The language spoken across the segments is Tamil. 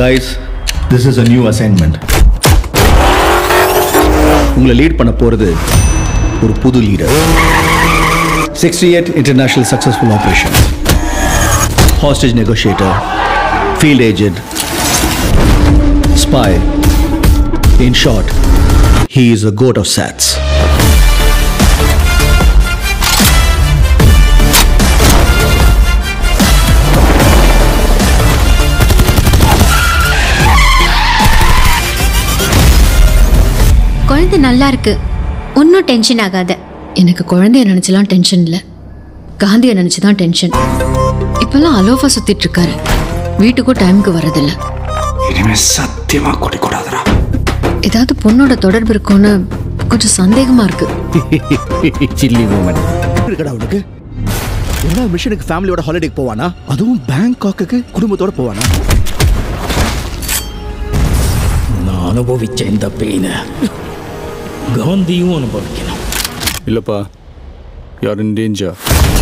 Guys this is a new assignment உங்களை லீட் பண்ண போகிறது ஒரு புது leader sixty eight international successful operation hostage negotiator field agent spy in short he is a code of chats குழந்தை நல்லா இருக்கு ஒன்றும் டென்ஷன் ஆகாத எனக்கு குழந்தைய நினைச்சலாம் டென்ஷன் இல்லை காந்தியை நினைச்சு தான் டென்ஷன் இப்பெல்லாம் அலோஃபா சுத்திட்டு இருக்காரு வீட்டுக்கும் டைமுக்கு வர்றதில்ல இனிமே சத்தியமா குடிக்கூடாதுடா ஏதாவது பொண்ணோட தொடர்பு இருக்கும்னு கொஞ்சம் சந்தேகமா இருக்கு சில்லி மூமெண்ட் இருக்கடா உனக்கு எல்லா மிஷனுக்கு ஃபேமிலியோட ஹாலிடேக்கு போவானா அதுவும் பேங்காக்குக்கு குடும்பத்தோட போவானா நான் அனுபவிச்ச இந்த பெயினை காந்தியும் அனுபவிக்கணும் இல்லப்பா யார் இன் டேஞ்சர்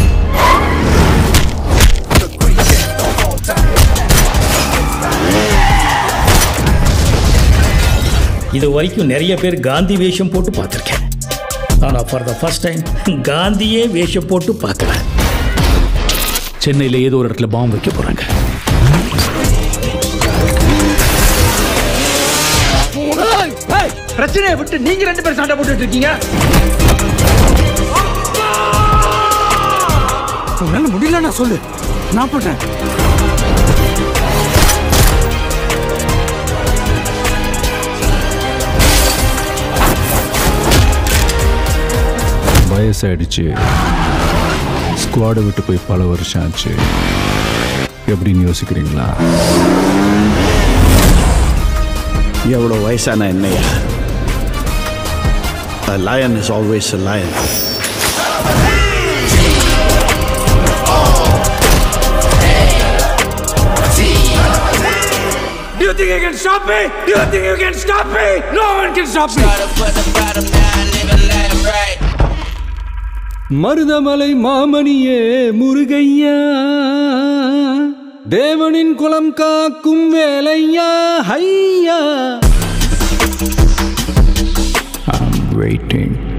இது வரைக்கும் நிறைய பேர் காந்தி வேஷம் போட்டு பார்த்துருக்கேன் ஆனால் ஃபார் த ஃபர்ஸ்ட் டைம் காந்தியே வேஷம் போட்டு பார்க்குறேன் சென்னையில் ஏதோ ஒரு இடத்துல பாம்பு வைக்க போகிறாங்க பிரச்சனையை விட்டு நீங்க ரெண்டு பேரும் சண்டை போட்டுட்டு இருக்கீங்க உன்னால முடியல நான் சொல்லு நான் பண்றேன் வயசாயிடுச்சு ஸ்குவாடை விட்டு போய் பல வருஷம் ஆச்சு எப்படின்னு யோசிக்கிறீங்களா எவ்வளோ வயசான என்னையா A lion is always a lion. Do you think you can stop me? Do you think you can stop me? No one can stop me. Marudhamalai மாமணியே முருகையா தேவனின் குலம் காக்கும் வேலையா ஹையா I'm waiting.